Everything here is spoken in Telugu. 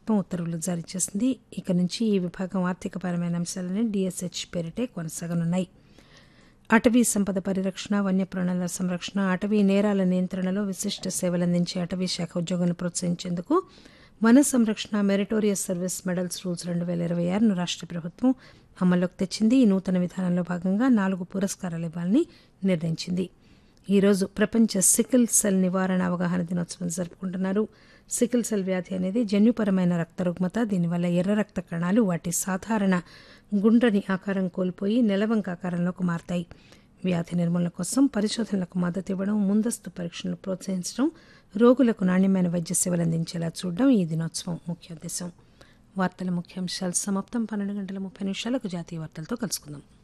ప్రభుత్వం ఉత్తర్వులు జారీ చేసింది ఇక నుంచి ఈ విభాగం ఆర్థికపరమైన అంశాలని డిఎస్హెచ్ పేరిటే కొనసాగనున్నాయి అటవీ సంపద పరిరక్షణ వన్యప్రాణుల సంరక్షణ అటవీ నేరాల నియంత్రణలో విశిష్ట సేవలందించే అటవీ శాఖ ఉద్యోగులను ప్రోత్సహించేందుకు వన సంరక్షణ మెరిటోరియస్ సర్వీస్ మెడల్స్ రూల్స్ రెండు వేల ఇరవై ఆరును రాష్ట్ర ప్రభుత్వం అమల్లోకి తెచ్చింది ఈ నూతన విధానంలో భాగంగా నాలుగు పురస్కారాలు ఇవ్వాలని నిర్ణయించింది ఈరోజు ప్రపంచ సికిల్ సెల్ నివారణ అవగాహన దినోత్సవం జరుపుకుంటున్నారు సికిల్ సెల్ వ్యాధి అనేది జన్యుపరమైన రక్త రుగ్మత దీనివల్ల ఎర్ర రక్త కణాలు వాటి సాధారణ గుండ్రని ఆకారం కోల్పోయి నెలవంక ఆకారంలోకి మారతాయి వ్యాధి నిర్మూలన కోసం పరిశోధనలకు మద్దతు ఇవ్వడం ముందస్తు పరీక్షలను ప్రోత్సహించడం రోగులకు నాణ్యమైన వైద్య సేవలు అందించేలా చూడడం ఈ దినోత్సవం ముఖ్య ఉద్దేశం వార్తల ముఖ్యాంశాలు సమాప్తం పన్నెండు గంటల ముప్పై నిమిషాలకు జాతీయ వార్తలతో కలుసుకుందాం